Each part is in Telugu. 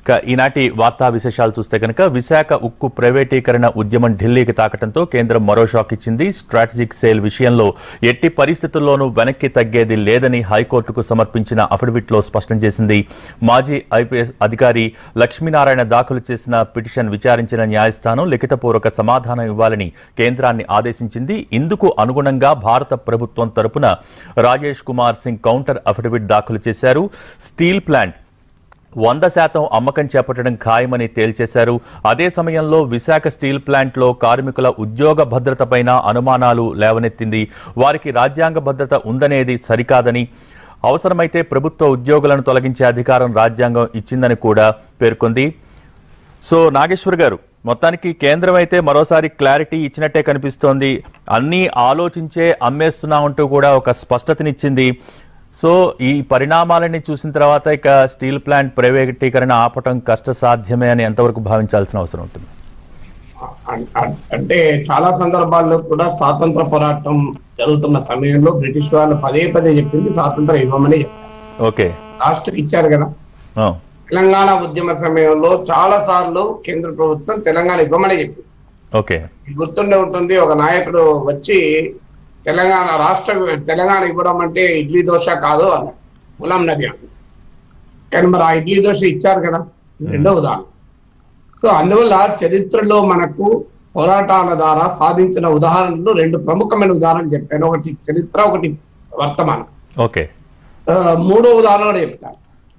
ఇక ఈనాటి వార్తా విశేషాలు చూస్తే కనుక విశాఖ ఉక్కు ప్రైవేటీకరణ ఉద్యమం ఢిల్లీకి తాకటంతో కేంద్రం మరో షాక్ ఇచ్చింది స్ట్రాటజిక్ సేల్ విషయంలో ఎట్టి పరిస్థితుల్లోనూ వెనక్కి తగ్గేది లేదని హైకోర్టుకు సమర్పించిన అఫిడవిట్లో స్పష్టం చేసింది మాజీ ఐపీఎస్ అధికారి లక్ష్మీనారాయణ దాఖలు చేసిన పిటిషన్ విచారించిన న్యాయస్థానం లిఖితపూర్వక సమాధానం ఇవ్వాలని కేంద్రాన్ని ఆదేశించింది ఇందుకు అనుగుణంగా భారత ప్రభుత్వం తరపున రాజేష్ కుమార్ సింగ్ కౌంటర్ అఫిడవిట్ దాఖలు చేశారు స్టీల్ ప్లాంట్ వంద శాతం అమ్మకం చేపట్టడం ఖాయమని తేల్చేశారు అదే సమయంలో విశాఖ స్టీల్ ప్లాంట్లో కార్మికుల ఉద్యోగ భద్రతపైన అనుమానాలు లేవనెత్తింది వారికి రాజ్యాంగ భద్రత ఉందనేది సరికాదని అవసరమైతే ప్రభుత్వ ఉద్యోగులను తొలగించే అధికారం రాజ్యాంగం ఇచ్చిందని కూడా పేర్కొంది సో నాగేశ్వర్ గారు మొత్తానికి కేంద్రం అయితే మరోసారి క్లారిటీ ఇచ్చినట్టే కనిపిస్తోంది అన్నీ ఆలోచించే అమ్మేస్తున్నామంటూ కూడా ఒక స్పష్టతనిచ్చింది సో ఈ పరిణామాలన్నీ చూసిన తర్వాత ఇక స్టీల్ ప్లాంట్ ప్రైవేటీకరణ ఆపటం కష్టసాధ్యమే అని ఎంతవరకు భావించాల్సిన అవసరం ఉంటుంది అం- అం- అంటే చాలా సందర్భాల్లో కూడా స్వాతంత్ర పోరాటం జరుగుతున్న సమయంలో బ్రిటిష్ వాళ్ళు పదే పదే చెప్పింది స్వాతంత్రం ఇవ్వమని చెప్పారు ఓకే రాష్ట్రం ఇచ్చారు కదా ఆ, తెలంగాణ ఉద్యమ సమయంలో చాలా సార్లు కేంద్ర ప్రభుత్వం తెలంగాణ ఇవ్వమని చెప్పింది ఓకే మీకు గుర్తుండే ఉంటుంది ఒక నాయకుడు వచ్చి తెలంగాణ రాష్ట్ర తెలంగాణ ఇవ్వడం అంటే ఇడ్లీ దోశ కాదు అన్నాడు గులాం నబీ అన్నాడు కానీ మరి ఆ ఇడ్లీ దోశ ఇచ్చారు కదా ఇది రెండో ఉదాహరణ సో అందువల్ల చరిత్రలో మనకు పోరాటాల ద్వారా సాధించిన ఉదాహరణలు రెండు ప్రముఖమైన ఉదాహరణలు చెప్పాను ఒకటి చరిత్ర ఒకటి వర్తమానం ఓకే ఆ, మూడో ఉదాహరణ కూడా చెప్తాను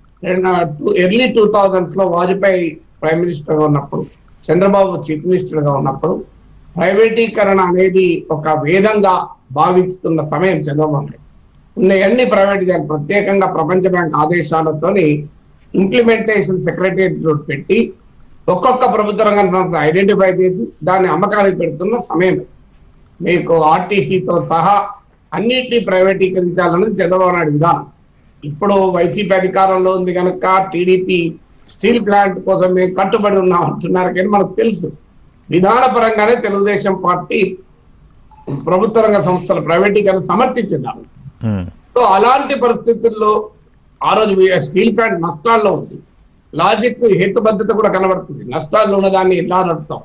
ఎర్లీ టూ థౌజండ్స్ లో వాజ్పేయి ప్రైమ్ మినిస్టర్ గా ఉన్నప్పుడు చంద్రబాబు చీఫ్ మినిస్టర్ గా ఉన్నప్పుడు ప్రైవేటీకరణ అనేది ఒక వేదంగా భావిస్తున్న సమయం చంద్రబాబు నాయుడు ఉన్న అన్ని ప్రైవేట్ చేయాలి ప్రత్యేకంగా ప్రపంచ బ్యాంక్ ఆదేశాలతోని ఇంప్లిమెంటేషన్ సెక్రటరియట్ పెట్టి ఒక్కొక్క ప్రభుత్వ రంగ సంస్థ ఐడెంటిఫై చేసి దాన్ని అమ్మకానికి పెడుతున్న సమయం మీకు ఆర్టీసీతో సహా అన్నిటినీ ప్రైవేటీకరించాలన్నది చంద్రబాబు నాయుడు విధానం ఇప్పుడు వైసీపీ అధికారంలో ఉంది కనుక టీడీపీ స్టీల్ ప్లాంట్ కోసం మేము కట్టుబడి ఉన్నాం అంటున్నారు కానీ మనకు తెలుసు విధానపరంగానే తెలుగుదేశం పార్టీ ప్రభుత్వ రంగ సంస్థల ప్రైవేటీకరణ సమర్థించింది ఉమ్, సో అలాంటి పరిస్థితుల్లో ఆ రోజు వీ- స్టీల్ ప్లాంట్ నష్టాల్లో ఉంది లాజిక్ హేతుబద్ధత కూడా కనబడుతుంది నష్టాల్లో ఉన్న దాన్ని ఎలా నడుపుతాం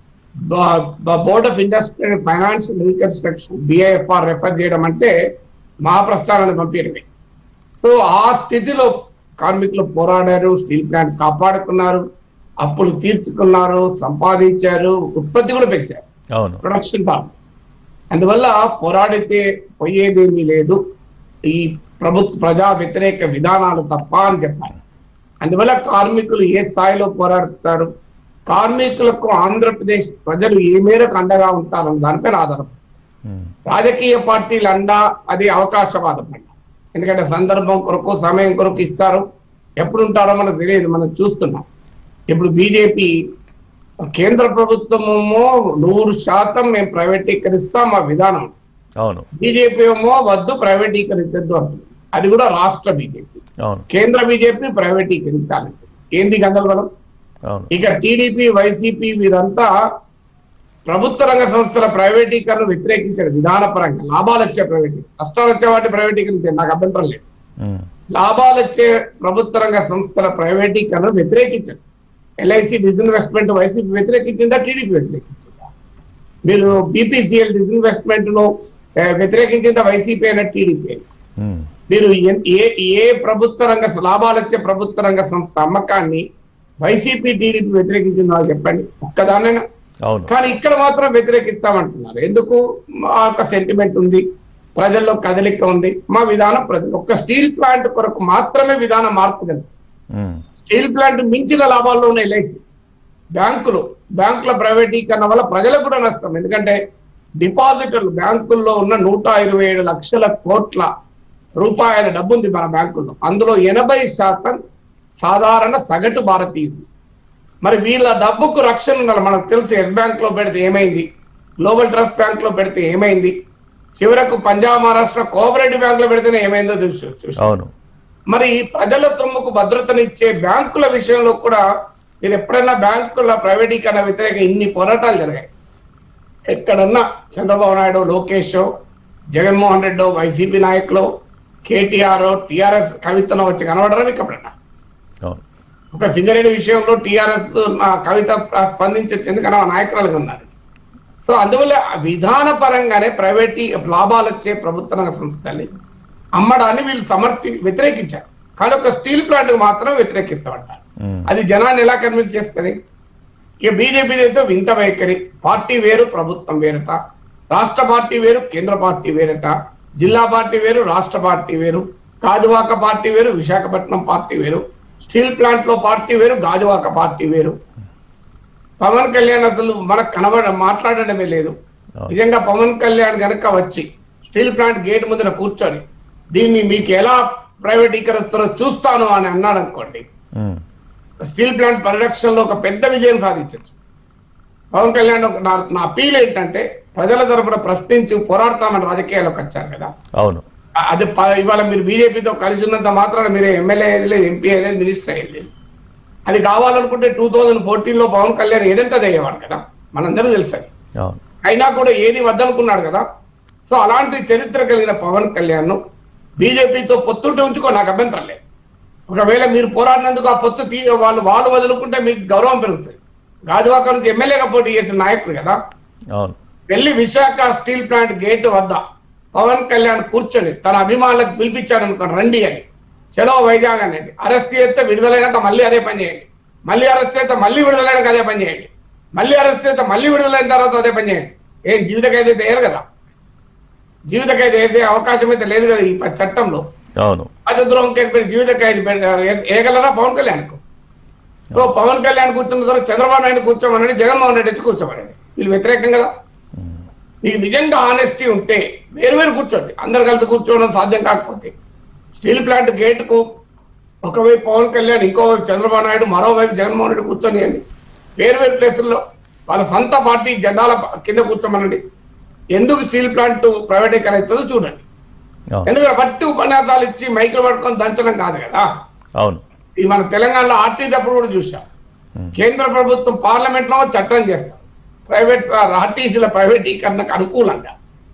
board of industry finance reconstruction BIFR refer చేయడం అంటే మహాప్రస్థానాన్ని పంపించడమే సో ఆ స్థితిలో కార్మికులు పోరాడారు స్టీల్ ప్లాంట్ కాపాడుకున్నారు అప్పులు తీర్చుకున్నారు సంపాదించారు ఉత్పత్తి కూడా పెంచారు అవును ప్రొడక్షన్ ఫార్మ్ అందువల్ల పోరాడితే పోయేదేమీ లేదు ఈ ప్రభుత్వ ప్రజా వ్యతిరేక విధానాలు తప్ప అని చెప్పాలి అందువల్ల కార్మికులు ఏ స్థాయిలో పోరాడుతారు కార్మికులకు ఆంధ్రప్రదేశ్ ప్రజలు ఏ మేరకు అండగా ఉంటారని దానిపైన ఆధారపడి ఉమ్, రాజకీయ పార్టీలు అండా అది అవకాశవాదం అంట ఎందుకంటే సందర్భం కొరకు సమయం కొరకు ఇస్తారు ఎప్పుడు ఉంటారో మనకు తెలియదు మనం చూస్తున్నాం ఇప్పుడు బీజేపీ కేంద్ర ప్రభుత్వమేమో నూరు శాతం మేము ప్రైవేటీకరిస్తాం మా విధానం అవును బీజేపీ ఏమో వద్దు ప్రైవేటీకరించద్దు అంటుంది అది కూడా రాష్ట్ర బీజేపీ అవును కేంద్ర బీజేపీ ప్రైవేటీకరించాలంటే ఏంది గందరగోళం అవును ఇక టీడీపీ వైసీపీ వీరంతా ప్రభుత్వ రంగ సంస్థల ప్రైవేటీకరణ వ్యతిరేకించారు విధానపరంగా లాభాలు వచ్చే ప్రైవేటీ నష్టాలు వచ్చే వాటిని ప్రైవేటీకరించారు నాకు అభ్యంతరం లేదు ఉమ్, లాభాలు వచ్చే ప్రభుత్వ రంగ సంస్థల ప్రైవేటీకరణ వ్యతిరేకించారు ఎల్ఐసి డిస్ఇన్వెస్ట్మెంట్ వైసీపీ వ్యతిరేకించిందా టీడీపీ వ్యతిరేకించిందా మీరు బీపీసీఎల్ డిస్ఇన్వెస్ట్మెంట్ ను ఆ, వ్యతిరేకించిందా వైసీపీ అయినా టీడీపీ అయినా ఉమ్, మీరు ఎన్- ఏ ఏ ప్రభుత్వ రంగ లాభాలు వచ్చే ప్రభుత్వ రంగ సంస్థ అమ్మకాన్ని వైసీపీ టీడీపీ వ్యతిరేకించిందో నాకు చెప్పండి ఒక్కదానైనా అవును కానీ ఇక్కడ మాత్రం వ్యతిరేకిస్తామంటున్నారు ఎందుకు మా యొక్క సెంటిమెంట్ ఉంది ప్రజల్లో కదలిక ఉంది మా విధానం ప్రజలు ఒక్క స్టీల్ ప్లాంట్ కొరకు మాత్రమే విధానం మార్పు కలిగింది ఉమ్, స్టీల్ ప్లాంట్ మించిన లాభాల్లో ఉన్న ఎల్ఐసి బ్యాంకులు బ్యాంకుల ప్రైవేటీకరణ వల్ల ప్రజలకు కూడా నష్టం ఎందుకంటే డిపాజిటర్లు బ్యాంకుల్లో ఉన్న నూట ఇరవై ఏడు లక్షల కోట్ల రూపాయల డబ్బు ఉంది మన బ్యాంకుల్లో అందులో ఎనభై శాతం సాధారణ సగటు భారతీయులు మరి వీళ్ళ డబ్బుకు రక్షణ ఉండాలి మనకు తెలుసు ఎస్ బ్యాంక్ లో పెడితే ఏమైంది గ్లోబల్ ట్రస్ట్ బ్యాంక్ లో పెడితే ఏమైంది చివరకు పంజాబ్ మహారాష్ట్ర కోఆపరేటివ్ బ్యాంక్ లో పెడితేనే ఏమైందో తెలుసు చూసి అవును మరి ప్రజల సొమ్ముకు భద్రతనిచ్చే బ్యాంకుల విషయంలో కూడా మీరు ఎప్పుడైనా బ్యాంకుల ప్రైవేటీకరణ వ్యతిరేక ఇన్ని పోరాటాలు జరిగాయి ఎక్కడన్నా చంద్రబాబు నాయుడు లోకేష్ జగన్మోహన్ రెడ్డి వైసీపీ నాయకులు కేటీఆర్ టిఆర్ఎస్ కవితను వచ్చి కనబడరా మీకు ఎప్పుడన్నా అవును ఒక సింగరేణి విషయంలో టిఆర్ఎస్ కవిత స్పందించచ్చు ఎందుకంటే ఆ నాయకురాలుగా ఉన్నారు సో అందువల్ల విధాన పరంగానే ప్రైవేట్ లాభాలు వచ్చే ప్రభుత్వ రంగ సంస్థల్ని అమ్మడాన్ని వీళ్ళు సమర్థి వ్యతిరేకించారు కానీ ఒక స్టీల్ ప్లాంట్ మాత్రం వ్యతిరేకిస్తామంటారు ఉమ్, అది జనాన్ని ఎలా కన్విన్స్ చేస్తుంది ఇక బీజేపీ అయితే వింత వైఖరి పార్టీ వేరు ప్రభుత్వం వేరట రాష్ట్ర పార్టీ వేరు కేంద్ర పార్టీ వేరట జిల్లా పార్టీ వేరు రాష్ట్ర పార్టీ వేరు గాజువాక పార్టీ వేరు విశాఖపట్నం పార్టీ వేరు స్టీల్ ప్లాంట్ లో పార్టీ వేరు గాజువాక పార్టీ వేరు పవన్ కళ్యాణ్ అసలు మనకు కనబడ మాట్లాడడమే లేదు అవును. నిజంగా పవన్ కళ్యాణ్ గనక వచ్చి స్టీల్ ప్లాంట్ గేట్ ముందర కూర్చొని దీన్ని మీకు ఎలా ప్రైవేటీకరిస్తారో చూస్తాను అని అన్నాడు అనుకోండి ఉమ్, స్టీల్ ప్లాంట్ పరిరక్షణలో ఒక పెద్ద విజయం సాధించచ్చు పవన్ కళ్యాణ్ ఒక నా నా అపీల్ ఏంటంటే ప్రజల తరపున ప్రశ్నించి పోరాడతామని రాజకీయాల్లోకి వచ్చారు కదా అవును అ- అది ప- ఇవాళ మీరు బీజేపీతో కలిసి ఉన్నంత మాత్రాన మీరు ఎమ్మెల్యే అయ్యలేదు ఎంపీ అయ్యలేదు మినిస్టర్ అయ్యలేదు అది కావాలనుకుంటే టూ థౌజండ్ ఫోర్టీన్ లో పవన్ కళ్యాణ్ ఏదంటే అది అయ్యేవాడు కదా మనందరూ తెలుసు అది. అవును అయినా కూడా ఏది వద్దనుకున్నాడు కదా సో అలాంటి చరిత్ర కలిగిన పవన్ కళ్యాణ్ ను బీజేపీతో పొత్తుంటే ఉంచుకో నాకు అభ్యంతరం లేదు ఒకవేళ మీరు పోరాడినందుకు ఆ పొత్తు తీ వాళ్ళు వాళ్ళు వదులుకుంటే మీకు గౌరవం పెరుగుతుంది గాజువాక నుంచి ఎమ్మెల్యేగా పోటీ చేసిన నాయకుడు కదా అవును వెళ్ళి విశాఖ స్టీల్ ప్లాంట్ గేట్ వద్ద పవన్ కళ్యాణ్ కూర్చొని తన అభిమానులకు పిలిపించాడు అనుకోండి రండి అని చెడో వైజాగ్ అనండి అరెస్ట్ చేస్తే విడుదలైనాక మళ్ళీ అదే పని చేయండి మళ్ళీ అరెస్ట్ చేస్తే మళ్ళీ విడుదలైనాక అదే పని చేయండి మళ్ళీ అరెస్ట్ చేస్తే మళ్ళీ విడుదలైన తర్వాత అదే పని చేయండి ఏం జీవిత ఖైదు అయితే వేయరు కదా జీవిత ఖైదు వేసే అవకాశం అయితే లేదు కదా ఈ ప- చట్టంలో అవును రాజద్రోహం కేసు పెట్టి జీవిత ఖైదు పె- ఏ- వేయగలరా పవన్ కళ్యాణ్కు సో పవన్ కళ్యాణ్ కూర్చున్న తర్వాత చంద్రబాబు నాయుడు కూర్చోమనండి జగన్మోహన్ రెడ్డి వచ్చి కూర్చోమనండి వీళ్ళు వ్యతిరేకం కదా ఉమ్, మీకు నిజంగా ఆనెస్టీ ఉంటే వేరు వేరు కూర్చోండి అందరు కలిసి కూర్చోవడం సాధ్యం కాకపోతే స్టీల్ ప్లాంట్ గేట్ కు ఒకవైపు పవన్ కళ్యాణ్ ఇంకోవైపు చంద్రబాబు నాయుడు మరోవైపు జగన్మోహన్ రెడ్డి కూర్చొనియండి వేరు వేరు ప్లేసుల్లో వాళ్ళ సొంత పార్టీ జెండాల కింద కూర్చోమనండి ఎందుకు స్టీల్ ప్లాంట్ ప్రైవేటీకరణ అవుతుందో చూడండి అవును ఎందుకంటే బట్టి ఉపన్యాసాలు ఇచ్చి మైకులు పట్టుకొని దంచడం కాదు కదా అవును ఇది మన తెలంగాణలో ఆర్టీ తప్పుడు కూడా చూసాం ఉమ్, కేంద్ర ప్రభుత్వం పార్లమెంట్ లో చట్టం చేస్తాం ప్రైవేట్ ఆర్టీసీల ప్రైవేటీకరణకు అనుకూలంగా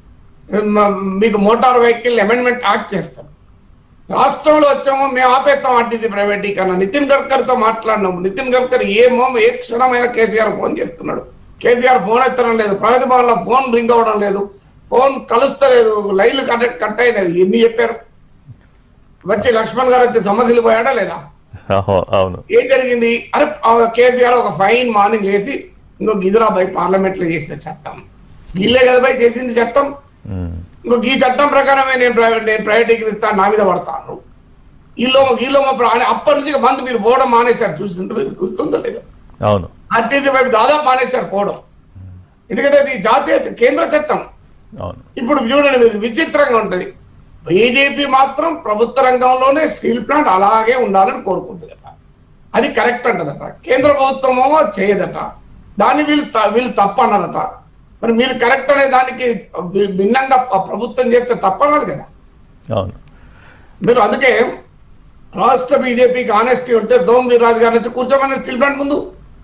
మ- మీకు మోటార్ వెహికల్ అమెండ్మెంట్ యాక్ట్ చేస్తాం రాష్ట్రంలో వచ్చాము మేము ఆపేస్తాం ఆర్టీసీ ప్రైవేటీకరణ నితిన్ గడ్కరీతో మాట్లాడినాము నితిన్ గడ్కరీ ఏమో ఏ క్షణమైన కేసీఆర్ ఫోన్ చేస్తున్నాడు కేసీఆర్ ఫోన్ ఎత్తడం లేదు ప్రగతి భవన్ లో ఫోన్ రింగ్ అవ్వడం లేదు ఫోన్ కలుస్తలేదు లైన్లు కట్ కట్ అయినది ఎన్ని చెప్పారు వచ్చి లక్ష్మణ్ గారు వచ్చి సమస్యలు పోయాడా లేదా అహో- అవును ఏం జరిగింది అరే ఆ కేసీఆర్ ఒక ఫైన్ మార్నింగ్ చేసి ఇంకో గిదురాబాయ్ పార్లమెంట్ లో చేసిన చట్టం వీళ్ళే కదా బై చేసింది చట్టం ఉమ్, ఇంకో ఈ చట్టం ప్రకారమే నేను ప్రైవేట్ నేను ప్రైవేటీకరిస్తాను నా మీద పడతాను వీళ్ళు వీళ్ళు అప్పటి నుంచి ఇక మంది మీరు పోవడం మానేశారు చూస్తుంటే మీకు గుర్తుందో లేదు అవును ఆర్టీసీ వైపు దాదాపు మానేశారు పోవడం ఎందుకంటే అది జాతీయ కేంద్ర చట్టం అవును ఇప్పుడు చూడండి మీరు విచిత్రంగా ఉంటది బీజేపీ మాత్రం ప్రభుత్వ రంగంలోనే స్టీల్ ప్లాంట్ అలాగే ఉండాలని కోరుకుంటుందట అది కరెక్ట్ అంటదట కేంద్ర ప్రభుత్వమేమో చేయదట దాన్ని వీళ్ళు త- వీళ్ళు తప్పన్నారట మరి మీరు కరెక్ట్ అనే దానికి భి- భిన్నంగా ప- ప్రభుత్వం చేస్తే తప్పనాలి కదా అవును మీరు అందుకే రాష్ట్ర బీజేపీకి ఆనెస్టీ ఉంటే సోమ్ వీర్రాజు గారి నుంచి కూర్చోమని స్టీల్ ప్లాంట్ ముందు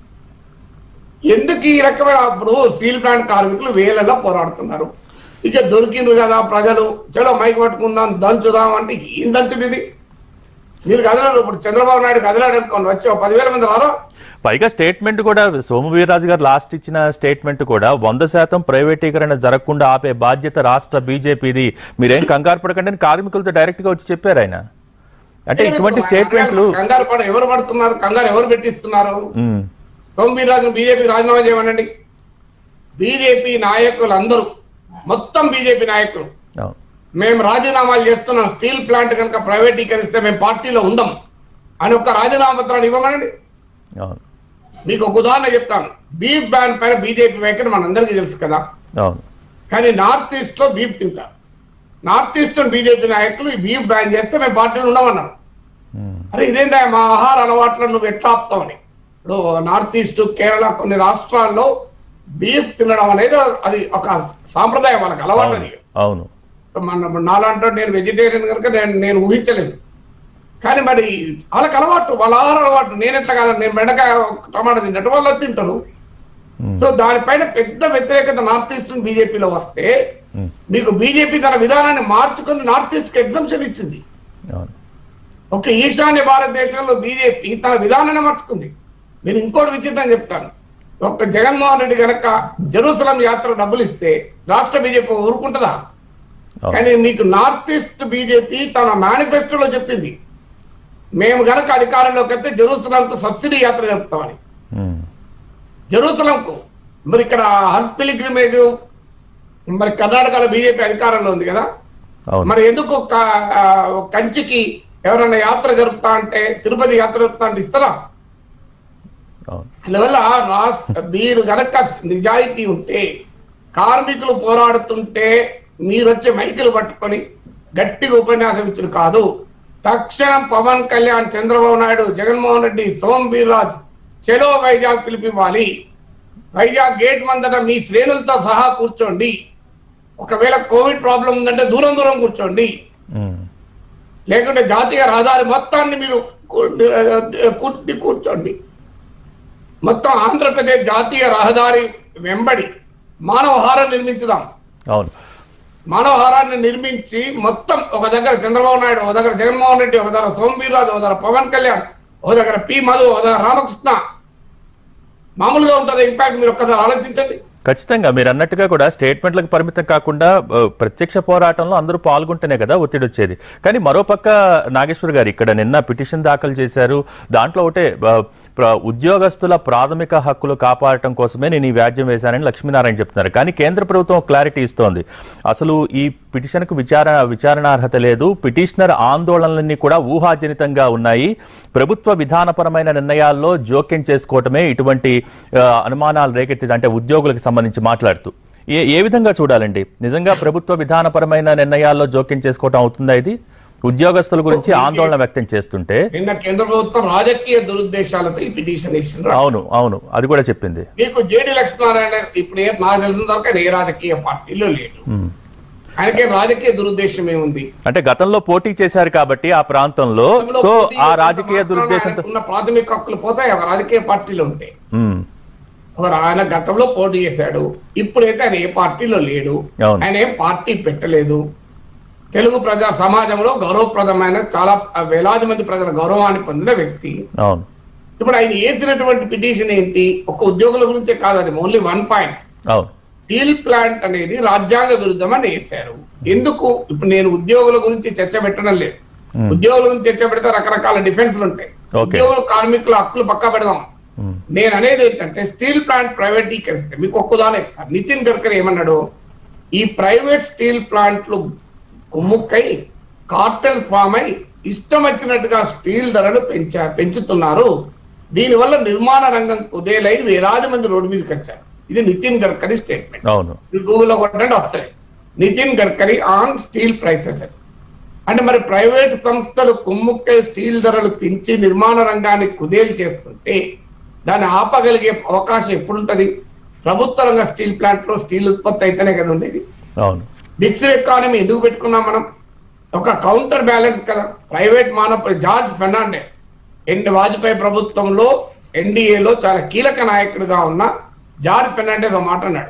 ఎందుకు ఈ రకమైన అప్పుడు స్టీల్ ప్లాంట్ కార్మికులు వేలల్లో పోరాడుతున్నారు ఇక దొరికింది కదా ప్రజలు చలో మైక్ పట్టుకుందాం దంచుదాం అంటే ఏం దంచుడు ఇది మీరు కదలరు ఇప్పుడు చంద్రబాబు నాయుడు కదలాడు అనుకోండి వచ్చి ఒక పదివేల మంది రారా పైగా స్టేట్మెంట్ కూడా సోము వీర్రాజు గారు లాస్ట్ ఇచ్చిన స్టేట్మెంట్ కూడా వంద శాతం ప్రైవేటీకరణ జరగకుండా ఆపే బాధ్యత రాష్ట్ర బీజేపీది మీరేం కంగారు పడకండి అని కార్మికులతో డైరెక్ట్ గా వచ్చి చెప్పారు ఆయన అంటే ఇటువంటి స్టేట్మెంట్లు కంగారు పడ ఎవరు పడుతున్నారు కంగారు ఎవరు పెట్టిస్తున్నారు ఉమ్, సోమవీర్రాజు బీజేపీ రాజీనామా చేయమనండి బీజేపీ నాయకులందరూ మొత్తం బీజేపీ నాయకులు అవును మేము రాజీనామాలు చేస్తున్నాం స్టీల్ ప్లాంట్ కనుక ప్రైవేటీకరిస్తే మేము పార్టీలో ఉందాం అని ఒక రాజీనామా పత్రాన్ని ఇవ్వమనండి అవును మీకు ఒక ఉదాహరణ చెప్తాను బీఫ్ బ్యాన్ పైన బీజేపీ వైఖరి మనందరికీ తెలుసు కదా అవును కానీ నార్త్ ఈస్ట్ లో బీఫ్ తింటారు నార్త్ ఈస్టర్న్ బీజేపీ నాయకులు ఈ బీఫ్ బ్యాన్ చేస్తే మేము పార్టీలో ఉండమన్నారు ఉమ్, అరే ఇదేంటా మా ఆహార అలవాట్లను నువ్వు ఎట్లా ఆపుతావని ఇప్పుడు నార్త్ ఈస్ట్ కేరళ కొన్ని రాష్ట్రాల్లో బీఫ్ తినడం అనేది అది ఒక సాంప్రదాయం వాళ్ళకి అలవాటు అది అవును మన నాలంటూ నేను వెజిటేరియన్ కనుక నేను నేను ఊహించలేను కానీ మరి వాళ్ళకి అలవాటు వాళ్ళ ఆహార అలవాటు నేను ఎట్లా కాదు నేను బెండకాయ టమాటా తిన్నట్టు వాళ్ళు అది తింటారు ఉమ్, సో దానిపైన పెద్ద వ్యతిరేకత నార్త్ ఈస్టర్న్ బీజేపీలో వస్తే ఉమ్, మీకు బీజేపీ తన విధానాన్ని మార్చుకొని నార్త్ ఈస్ట్ కి ఎగ్జంప్షన్ ఇచ్చింది అవును ఒక ఈశాన్య భారతదేశంలో బీజేపీ తన విధానాన్ని మార్చుకుంది మీరు ఇంకోటి విచిత్రం చెప్తాను ఒక జగన్మోహన్ రెడ్డి గనక జెరూసలం యాత్ర డబ్బులు ఇస్తే రాష్ట్ర బీజేపీ ఊరుకుంటుందా అవును. కానీ మీకు నార్త్ ఈస్ట్ బీజేపీ తన మేనిఫెస్టోలో చెప్పింది మేము గనక అధికారంలోకి వస్తే జెరూసలంకు సబ్సిడీ యాత్ర జరుపుతామని ఉమ్. జెరూసలంకు మరి ఇక్కడ హజ్ పిలిగ్రిమేజ్ మరి కర్ణాటకలో బీజేపీ అధికారంలో ఉంది కదా అవును మరి ఎందుకు క- ఆ, కంచికి ఎవరైనా యాత్ర జరుపుతా అంటే తిరుపతి యాత్ర జరుపుతా అంటే ఇస్తారా అవును అందువల్ల రాష్ట్ర మీరు గనక నిజాయితీ ఉంటే కార్మికులు పోరాడుతుంటే మీరు వచ్చే మైకులు పట్టుకొని గట్టిగా ఉపన్యాసం ఇచ్చుడు కాదు తక్షణం పవన్ కళ్యాణ్ చంద్రబాబు నాయుడు జగన్మోహన్ రెడ్డి సోమ్ వీర్రాజ్ చెలో వైజాగ్ పిలిపివ్వాలి వైజాగ్ గేట్ మందట మీ శ్రేణులతో సహా కూర్చోండి ఒకవేళ కోవిడ్ ప్రాబ్లం ఉందంటే దూరం దూరం కూర్చోండి ఉమ్. లేకుంటే జాతీయ రహదారి మొత్తాన్ని మీరు కూ- కూర్చి కూర్చోండి మొత్తం ఆంధ్రప్రదేశ్ జాతీయ రహదారి వెంబడి మానవహారం నిర్మించుదాం అవును మానవహారాన్ని నిర్మించి మొత్తం ఒక దగ్గర చంద్రబాబు నాయుడు ఒక దగ్గర జగన్మోహన్ రెడ్డి ఒక దగ్గర సోమవీర్రాజు ఒక దగ్గర పవన్ కళ్యాణ్ ఒక దగ్గర పి మధు ఒక దగ్గర రామకృష్ణ మామూలుగా ఉంటుంది ఇంపాక్ట్ మీరు ఒక్కసారి ఆలోచించండి ఖచ్చితంగా మీరు అన్నట్టుగా కూడా స్టేట్మెంట్లకు పరిమితం కాకుండా ఆ, ప్రత్యక్ష పోరాటంలో అందరూ పాల్గొంటేనే కదా ఒత్తిడి వచ్చేది కానీ మరోపక్క నాగేశ్వర్ గారు ఇక్కడ నిన్న పిటిషన్ దాఖలు చేశారు దాంట్లో ఒకటే ఆ, ప్ర- ఉద్యోగస్తుల ప్రాథమిక హక్కులు కాపాడటం కోసమే నేను ఈ వ్యాజ్యం వేశానని లక్ష్మీనారాయణ చెప్తున్నారు కానీ కేంద్ర ప్రభుత్వం క్లారిటీ ఇస్తోంది అసలు ఈ పిటిషన్కు విచారణ విచారణార్హత లేదు పిటిషనర్ ఆందోళనలన్నీ కూడా ఊహాజనితంగా ఉన్నాయి ప్రభుత్వ విధానపరమైన నిర్ణయాల్లో జోక్యం చేసుకోవటమే ఇటువంటి ఆ, అనుమానాలు రేకెత్తి అంటే ఉద్యోగులకు సంబంధించి మాట్లాడుతూ ఏ ఏ విధంగా చూడాలండి నిజంగా ప్రభుత్వ విధానపరమైన నిర్ణయాల్లో జోక్యం చేసుకోవటం అవుతుందా ఇది ఉద్యోగస్తుల గురించి ఆందోళన వ్యక్తం చేస్తుంటే నిన్న కేంద్ర ప్రభుత్వం రాజకీయ దురుద్దేశాలతో ఈ పిటిషన్ ఇచ్చిండ్రు అవును అవును అది కూడా చెప్పింది మీకు జేడి లక్ష్మీనారాయణ ఇప్పుడు ఏ- నాకు తెలిసిన దాకా ఏ రాజకీయ పార్టీలో లేడు ఉమ్. ఆయనకి రాజకీయ దురుద్దేశం ఏముంది అంటే గతంలో పోటీ చేశారు కాబట్టి ఆ ప్రాంతంలో గతంలో సో పోటీ ఆ చేసిన రాజకీయ మాత్రాన దురుద్దేశంతో ఆయనకు ఉన్న ప్రాథమిక హక్కులు పోతాయి ఒక రాజకీయ పార్టీలో ఉంటాయి ఉమ్. ఒక ఆయన గతంలో పోటీ చేశాడు ఇప్పుడైతే ఆయన ఏ పార్టీలో లేడు అవును. ఆయన ఏ పార్టీ పెట్టలేదు తెలుగు ప్రజా సమాజంలో గౌరవప్రదమైన చాలా వేలాది మంది ప్రజల గౌరవాన్ని పొందిన వ్యక్తి అవును ఇప్పుడు ఆయన వేసినటువంటి పిటిషన్ ఏంటి ఒక ఉద్యోగుల గురించే కాదు అది ఓన్లీ వన్ పాయింట్ అవును స్టీల్ ప్లాంట్ అనేది రాజ్యాంగ విరుద్ధం అని వేశారు ఎందుకు ఇప్పుడు నేను ఉద్యోగుల గురించి చర్చ పెట్టడం లేదు Hmm. ఉద్యోగుల గురించి చర్చ పెడితే రకరకాల డిఫెన్స్లు ఉంటాయి Okay. ఉద్యోగులు కార్మికుల హక్కులు పక్కా పెడదాం ఉమ్. నేను అనేది ఏంటంటే స్టీల్ ప్లాంట్ ప్రైవేటీకరిస్తే మీకు ఒక్క ఉదాహరణ చెప్తాను. నితిన్ గడ్కరీ ఏమన్నాడు ఈ ప్రైవేట్ స్టీల్ ప్లాంట్లు కుమ్ముక్కై కార్టెల్ ఫామ్ అయి ఇష్టం వచ్చినట్టుగా స్టీల్ ధరలు పెంచా పెంచుతున్నారు దీనివల్ల నిర్మాణ రంగం కుదేలై వేలాది మంది రోడ్డు మీదకి వచ్చారు ఇది నితిన్ గడ్కరీ స్టేట్మెంట్ అవును మీరు గూగుల్లో కొట్టండి వస్తాయి Nitin Gadkari on steel prices అంటే మరి ప్రైవేట్ సంస్థలు కుమ్ముక్కై స్టీల్ ధరలు పెంచి నిర్మాణ రంగాన్ని కుదేలు చేస్తుంటే దాన్ని ఆపగలిగే అవకాశం ఎప్పుడుంటది ప్రభుత్వ రంగ స్టీల్ ప్లాంట్ లో స్టీల్ ఉత్పత్తి అయితేనే కదా ఉండేది అవును మిక్స్డ్ ఎకానమీ ఎందుకు పెట్టుకున్నాం మనం ఒక కౌంటర్ బ్యాలెన్స్ కదా ప్రైవేట్ మానవ జార్జ్ ఫెర్నాండెస్ ఎన్ వాజ్పేయి ప్రభుత్వంలో ఎన్డీఏలో చాలా కీలక నాయకుడిగా ఉన్న జార్జ్ ఫెర్నాండెస్ ఒక మాట అన్నాడు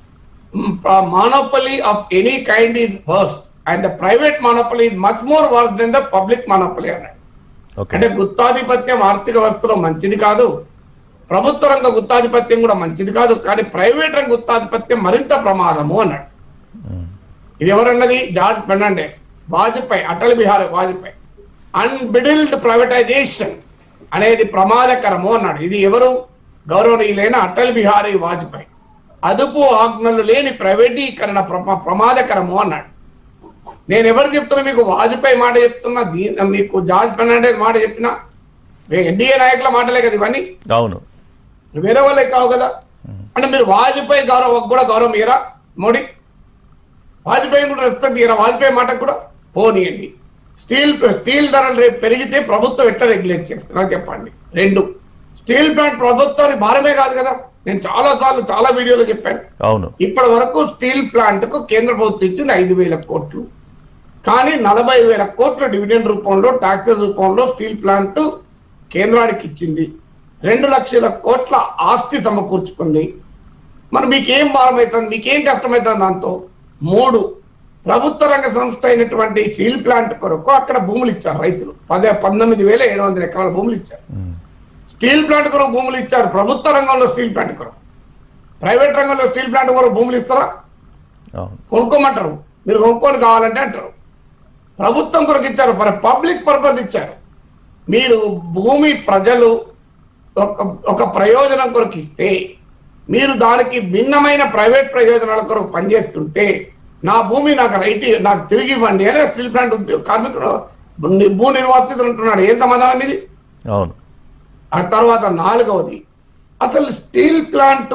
monopoly of any kind is worst and the private monopoly is much more worse than the public monopoly అన్నాడు ఓకే అంటే గుత్తాధిపత్యం ఆర్థిక వ్యవస్థలో మంచిది కాదు ప్రభుత్వ రంగ గుత్తాధిపత్యం కూడా మంచిది కాదు కానీ ప్రైవేట్ రంగ గుత్తాధిపత్యం మరింత ప్రమాదము అన్నాడు ఉమ్. ఇది ఎవరన్నది జార్జ్ ఫెర్నాండెస్ వాజ్పేయి అటల్ బిహారీ వాజ్పేయి అన్బిడిల్డ్ ప్రైవేటైజేషన్ అనేది ప్రమాదకరము అన్నాడు ఇది ఎవరు గౌరవనీయులైన అటల్ బిహారీ వాజ్పేయి అదుపు ఆజ్ఞలు లేని ప్రైవేటీకరణ ప్రమ- ప్రమాదకరము అన్నాడు నేను ఎవరు చెప్తున్నా మీకు వాజ్పేయి మాట చెప్తున్నా దీ- మీకు జార్జ్ ఫెర్నాండెస్ మాట చెప్పినా ఎన్డీఏ నాయకుల మాటలే కదా ఇవన్నీ అవును వేరే వాళ్ళే కావు కదా అంటే మీరు వాజ్పేయి గౌరవం కూడా గౌరవం ఇయరా మోడీ వాజ్పేయి కూడా రెస్పెక్ట్ ఇయరా వాజ్పేయి మాటకు కూడా పోనీయండి స్టీల్ స్టీల్ ధరలు రేపు పెరిగితే ప్రభుత్వం ఎట్లా రెగ్యులేట్ చేస్తున్నా చెప్పండి రెండు స్టీల్ ప్లాంట్ ప్రభుత్వానికి భారమే కాదు కదా నేను చాలా సార్లు చాలా వీడియోలో చెప్పాను అవును ఇప్పటి వరకు స్టీల్ ప్లాంట్ కు కేంద్ర ప్రభుత్వం ఇచ్చింది ఐదు వేల కోట్లు కానీ నలభై వేల కోట్ల డివిడెండ్ రూపంలో టాక్సెస్ రూపంలో స్టీల్ ప్లాంట్ కేంద్రానికి ఇచ్చింది రెండు లక్షల కోట్ల ఆస్తి సమకూర్చుకుంది మరి మీకేం భారం అవుతుంది మీకేం కష్టమవుతుంది దాంతో మూడు ప్రభుత్వ రంగ సంస్థ అయినటువంటి స్టీల్ ప్లాంట్ కొరకు అక్కడ భూములు ఇచ్చారు రైతులు పదే పంతొమ్మిది వేల ఏడు వందల ఎకరాల భూములు ఇచ్చారు ఉమ్, స్టీల్ ప్లాంట్ కొరకు భూములు ఇచ్చారు ప్రభుత్వ రంగంలో స్టీల్ ప్లాంట్ కొరకు ప్రైవేట్ రంగంలో స్టీల్ ప్లాంట్ కొరకు భూములు ఇస్తారా అవును కొనుక్కోమంటారు మీరు కొనుక్కొని కావాలంటే అంటారు ప్రభుత్వం కొరకు ఇచ్చారు ఫర్ పబ్లిక్ పర్పస్ ఇచ్చారు మీరు భూమి ప్రజలు ఒక ఒక ప్రయోజనం కొరకు ఇస్తే మీరు దానికి భిన్నమైన ప్రైవేట్ ప్రయోజనాల కొరకు పనిచేస్తుంటే నా భూమి నాకు రైట్ నాకు తిరిగి ఇవ్వండి అనే స్టీల్ ప్లాంట్ ఉద్యోగ కార్మికుడు భూ నిర్వాసితులు ఉంటున్నాడు ఏం సమాధానం ఇది అవును ఆ తర్వాత నాలుగవది అసలు స్టీల్ ప్లాంట్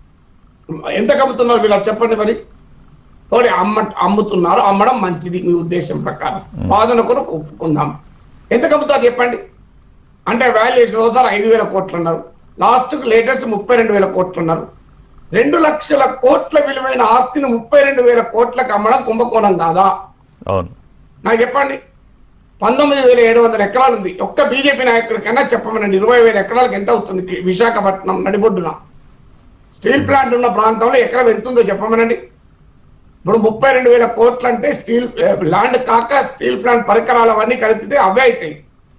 ఎంత అమ్ముతున్నారు వీళ్ళు అది చెప్పండి మరి పోనీ అమ్మ అమ్ముతున్నారు అమ్మడం మంచిది మీ ఉద్దేశం ప్రకారం వాదన కొరకు ఒప్పుకుందాం ఎంత అమ్ముతారు చెప్పండి అంటే వాల్యుయేషన్ ఒకసారి ఐదు వేల కోట్లు అన్నారు లాస్ట్ లేటెస్ట్ ముప్పై రెండు వేల కోట్లు అన్నారు రెండు లక్షల కోట్ల విలువైన ఆస్తిని ముప్పై రెండు వేల కోట్లకు అమ్మడం కుంభకోణం కాదా అవును నాకు చెప్పండి పంతొమ్మిది వేల ఏడు వందల ఎకరాలు ఉంది ఒక్క బీజేపీ నాయకుడికైనా చెప్పమనండి ఇరవై వేల ఎకరాలకు ఎంత అవుతుంది విశాఖపట్నం నడిబొడ్డున స్టీల్ ప్లాంట్ ఉన్న ప్రాంతంలో ఎకరం ఎంత ఉందో చెప్పమనండి ఇప్పుడు ముప్పై రెండు వేల కోట్లు అంటే స్టీల్ ల్యాండ్ కాక స్టీల్ ప్లాంట్ పరికరాలు అవన్నీ కలిపితే అవే అవుతాయి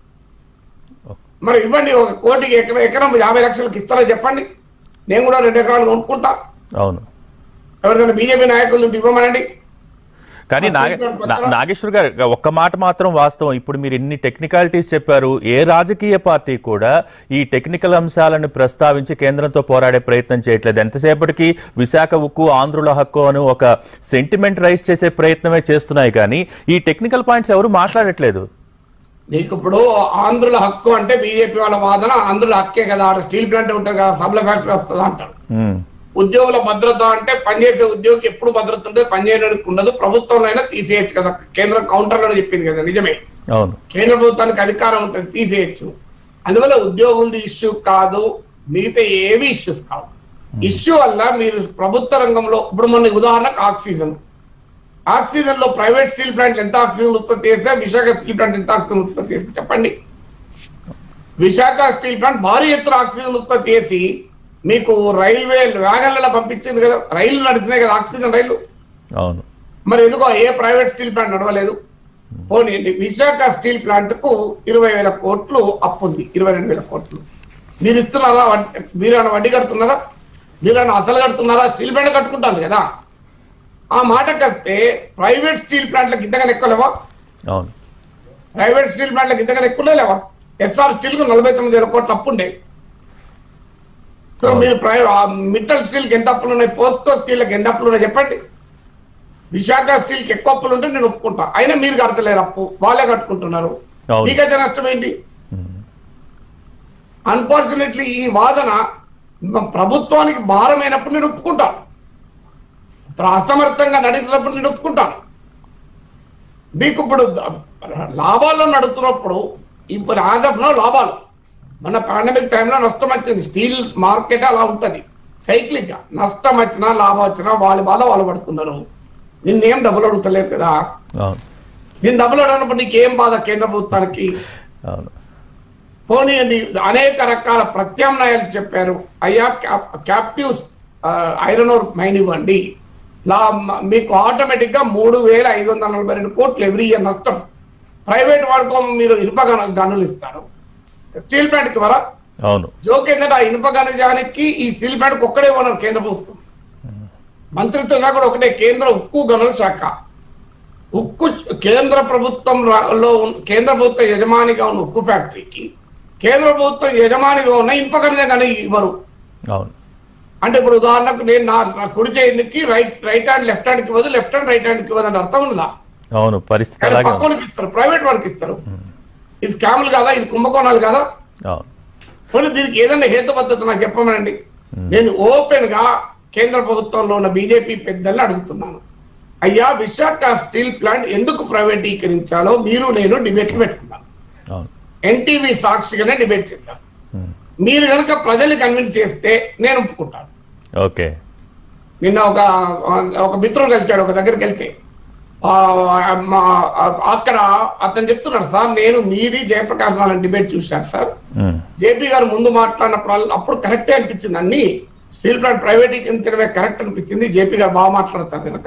మరి ఇవ్వండి ఒక కోటికి ఎకరం ఎకరం యాభై లక్షలకు ఇస్తారో చెప్పండి నేను కూడా రెండు ఎకరాలు కొనుక్కుంటా అవును ఎవరికైనా బీజేపీ నాయకులు ఉంటే ఇవ్వమనండి కానీ ఆ నాగ స్టేట్మెంట్ నా- పత్రం- నాగేశ్వర్ గారు ఒక్క మాట మాత్రం వాస్తవం ఇప్పుడు మీరు ఇన్ని టెక్నికాలిటీస్ చెప్పారు ఏ రాజకీయ పార్టీ కూడా ఈ టెక్నికల్ అంశాలను ప్రస్తావించి కేంద్రంతో పోరాడే ప్రయత్నం చేయట్లేదు ఎంతసేపటికి విశాఖ ఉక్కు ఆంధ్రుల హక్కు అని ఒక సెంటిమెంట్ రైజ్ చేసే ప్రయత్నమే చేస్తున్నాయి కానీ ఈ టెక్నికల్ పాయింట్స్ ఎవరు మాట్లాడట్లేదు నీకు ఇప్పుడు ఆంధ్రుల హక్కు అంటే బీజేపీ వాళ్ళ వాదన ఆంధ్రుల హక్కే కదా ఆడ స్టీల్ ప్లాంట్ ఉంటుంది కదా సబ్ల ఫ్యాక్టరీ వస్తుంది అంటారు ఉమ్, ఉద్యోగుల భద్రత అంటే పనిచేసే ఉద్యోగికి ఎప్పుడు భద్రత ఉంటుంది పనిచేయడానికి ఉండదు ప్రభుత్వంలో అయినా తీసేయచ్చు కదా కేంద్రం కౌంటర్లో చెప్పింది కదా నిజమే అవును కేంద్ర ప్రభుత్వానికి అధికారం ఉంటుంది తీసేయచ్చు అందువల్ల ఉద్యోగులది ఇష్యూ కాదు మిగతా ఏవి ఇష్యూస్ కావు ఇష్యూ వల్ల మీరు ప్రభుత్వ రంగంలో ఇప్పుడు మొన్న ఉదాహరణకు ఆక్సిజన్ ఆక్సిజన్ లో ప్రైవేట్ స్టీల్ ప్లాంట్ ఎంత ఆక్సిజన్ ఉత్పత్తి చేస్తే విశాఖ స్టీల్ ప్లాంట్ ఎంత ఆక్సిజన్ ఉత్పత్తి చేస్తే చెప్పండి విశాఖ స్టీల్ ప్లాంట్ భారీ ఎత్తున ఆక్సిజన్ ఉత్పత్తి చేసి మీకు రైల్వే వ్యాగన్లలో పంపించింది కదా రైళ్లు నడిచినాయి కదా ఆక్సిజన్ రైళ్లు అవును మరి ఎందుకో ఏ ప్రైవేట్ స్టీల్ ప్లాంట్ నడవలేదు పోనీయండి విశాఖ స్టీల్ ప్లాంట్ కు ఇరవై వేల కోట్లు అప్పు ఉంది ఇరవై రెండు వేల కోట్లు మీరు ఇస్తున్నారా వడ్- మీరేమైనా వడ్డీ కడుతున్నారా మీరేమైనా అసలు కడుతున్నారా స్టీల్ ప్లాంట్ కట్టుకుంటాను కదా ఆ మాటకి వస్తే ప్రైవేట్ స్టీల్ ప్లాంట్లకు ఇంతగానే ఎక్కువ లేవా అవును ప్రైవేట్ స్టీల్ ప్లాంట్లకు ఇంతగానే ఎక్కువ లేవా ఎస్ఆర్ స్టీల్ కు నలభై తొమ్మిది వేల కోట్లు అప్పు ఉండే సో అవును. మీరు ప్రై- ఆ మిట్టల్ స్టీల్ కి ఎంత అప్పులు ఉన్నాయి పోస్కో స్టీల్ కి ఎన్ని అప్పులు ఉన్నాయి చెప్పండి విశాఖ స్టీల్ కి ఎక్కువ అప్పులు ఉంటే నేను ఒప్పుకుంటా అయినా మీరు కడతలేరు అప్పు వాళ్ళే కట్టుకుంటున్నారు అవును. మీకైతే నష్టం ఏంటి ఉమ్, అన్ఫార్చునేట్లీ ఈ వాదన మ- ప్రభుత్వానికి భారమైనప్పుడు నేను ఒప్పుకుంటాను ప్ర- అసమర్థంగా నడుస్తున్నప్పుడు నేను ఒప్పుకుంటాను మీకు ఇప్పుడు ద- లాభాల్లో నడుస్తున్నప్పుడు ఇప్పుడు ఆదఫ్లో లాభాలు మన పాండమిక్ టైంలో నష్టం వచ్చింది స్టీల్ మార్కెట్ అలా ఉంటది సైక్లిక్ గా నష్టం వచ్చినా లాభం వచ్చినా వాళ్ళ బాధ వాళ్ళు పడుతున్నారు నిన్నేం డబ్బులు అడుగుతలేరు కదా అవును నేను డబ్బులు అడిగినప్పుడు నీకేం బాధ కేంద్ర ప్రభుత్వానికి అవును పోనీ అని అనేక రకాల ప్రత్యామ్నాయాలు చెప్పారు అయ్యా క్యాప్టివ్స్ ఐరన్ ఓర్ మైన్ ఇవ్వండి లా మ- మీకు ఆటోమేటిక్ గా మూడు వేల ఐదు వందల నలభై రెండు కోట్లు ఎవ్రీ ఇయర్ నష్టం ప్రైవేట్ వాడుకో మీరు ఇనుప గను- గనులు ఇస్తారు స్టీల్ ప్లాంట్ కి వరా అవును జోక్ ఏంటంటే ఆ ఇనుప గనుజానికి ఈ స్టీల్ ప్లాంట్ కి ఒక్కడే ఉన్నారు కేంద్ర ప్రభుత్వం మంత్రిత్వ శాఖ కూడా ఒకటే కేంద్ర ఉక్కు గనుల శాఖ ఉక్కు కేంద్ర ప్రభుత్వం రా- లో ఉన్న- కేంద్ర ప్రభుత్వ యజమానిగా ఉన్న ఉక్కు ఫ్యాక్టరీకి కేంద్ర ప్రభుత్వం యజమానిగా ఉన్న ఇనుప గనుజ కానీ ఇవ్వరు అవును అంటే ఇప్పుడు ఉదాహరణకు నేను నా నా కుడి చేతికి right right hand left hand కి ఇవ్వదు లెఫ్ట్ హ్యాండ్ రైట్ హ్యాండ్ కి ఇవ్వదు అని అర్థం ఉందా అవును పరిస్థితి కానీ అలాగే ఉంది. పక్కనకి ఇస్తారు ప్రైవేట్ వాళ్ళకి ఇస్తారు ఇది స్కాములు కాదా ఇది కుంభకోణాలు కాదా అవును పోనీ దీనికి ఏదైనా హేతుబద్ధత నాకు చెప్పమనండి నేను ఓపెన్ గా కేంద్ర ప్రభుత్వంలో ఉన్న బీజేపీ పెద్దల్ని అడుగుతున్నాను అయ్యా విశాఖ స్టీల్ ప్లాంట్ ఎందుకు ప్రైవేటీకరించాలో మీరు నేను డిబేట్ పెట్టుకున్నాను అవును ఎన్టీవీ సాక్షిగానే డిబేట్ చేద్దాం ఉమ్, మీరు కనుక ప్రజల్ని కన్విన్స్ చేస్తే నేను ఒప్పుకుంటాను ఓకే నిన్న ఒక ఒక మిత్రుడు కలిచాడు ఒక దగ్గరికి వెళ్తే ఆ, మా- అక్కడ అతను చెప్తున్నాడు సార్ నేను మీది జయప్రకాష్ నారాయణ డిబేట్ చూశాను సార్ ఉమ్, జేపీ గారు ముందు మాట్లాడినప్పుడు అప్పుడు కరెక్టే అనిపించింది అన్ని స్టీల్ ప్లాంట్ ప్రైవేటీకరించడమే కరెక్ట్ అనిపించింది జేపీ గారు బాగా మాట్లాడతారు కనుక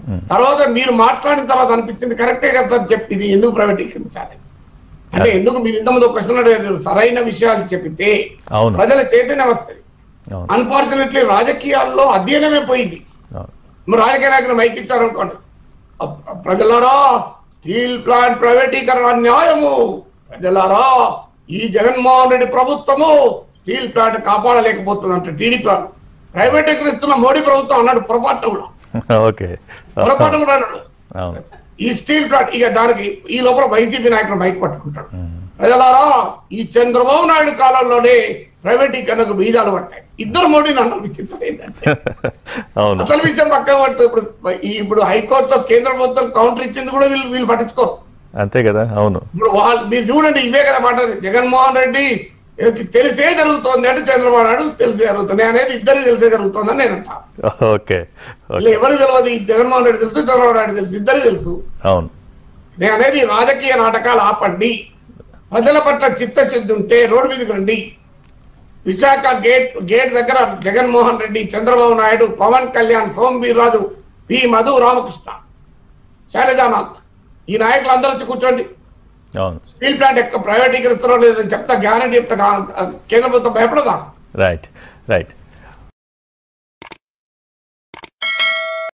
తర్వాత మీరు మాట్లాడిన తర్వాత అనిపించింది కరెక్టే కదా సార్ చెప్పి ఇది ఎందుకు ప్రైవేటీకరించాలి అంటే ఎందుకు మీరు ఇంతకుముందు ఒక క్వశ్చన్ అడిగారు సరైన విషయాలు చెప్పితే అవును ప్రజల చైతన్యం వస్తుంది అవును అన్ఫార్చునేట్లీ రాజకీయాల్లో అధ్యయనమే పోయింది అవును మరి రాజకీయ నాయకులు మైక్ ఇచ్చారనుకోండి అప్- ప్రజలారా స్టీల్ ప్లాంట్ ప్రైవేటీకరణ అన్యాయము ప్రజలారా ఈ జగన్మోహన్ రెడ్డి ప్రభుత్వము స్టీల్ ప్లాంట్ కాపాడలేకపోతుందంటే టీడీపీ వాళ్ళు. ప్రైవేటీకరిస్తున్న మోడీ ప్రభుత్వం అన్నాడు పొరపాటు కూడా ఓకే పొరపాటు కూడా అన్నాడు అవును ఈ స్టీల్ ప్లాంట్ ఇక దానికి ఈ లోపల వైసీపీ నాయకుడు మైక్ పట్టుకుంటాడు ప్రజలారా ఈ చంద్రబాబు నాయుడు కాలంలోనే ప్రైవేటీకరణకు బీజాలు పట్టాయి ఇద్దరు మోడీని అన్నారు విచిత్రం ఏంటంటే అవును అసలు విషయం పక్కన పడుతుంది ఇప్పుడు ఈ- ఇప్పుడు హైకోర్టులో కేంద్ర ప్రభుత్వం కౌంటర్ ఇచ్చింది కూడా వీళ్ళు వీళ్ళు పట్టించుకోరు అంతే కదా అవును ఇప్పుడు వాళ్ళు మీరు చూడండి ఇవే కదా మాట జగన్మోహన్ రెడ్డి ఈయనకి తెలిసే జరుగుతోంది అంటే చంద్రబాబు నాయుడు తెలిసే జరుగుతుంది అనేది ఇద్దరికి తెలిసే జరుగుతుందని నేను అంటా ఓకే ఇలా ఓకే ఎవరికి తెలియదు ఈ జగన్మోహన్ రెడ్డి తెలుసు చంద్రబాబు నాయుడు తెలుసు ఇద్దరికి తెలుసు అవును నేను అనేది రాజకీయ నాటకాలు ఆపండి ప్రజల పట్ల చిత్తశుద్ధి ఉంటే రోడ్డు మీదకి రండి విశాఖ గేట్ గేట్ దగ్గర జగన్మోహన్ రెడ్డి చంద్రబాబు నాయుడు పవన్ కళ్యాణ్ సోమ్ వీర్రాజు పి మధు రామకృష్ణ శైలజానాథ్ ఈ నాయకులు అందరూ వచ్చి కూర్చోండి అవును స్టీల్ ప్లాంట్ ఎక్క ప్రైవేటీకరిస్తున్నారో లేదని చెప్తా గ్యారంటీ చెప్తా గా- కేంద్ర ప్రభుత్వం భయపడదా రైట్ రైట్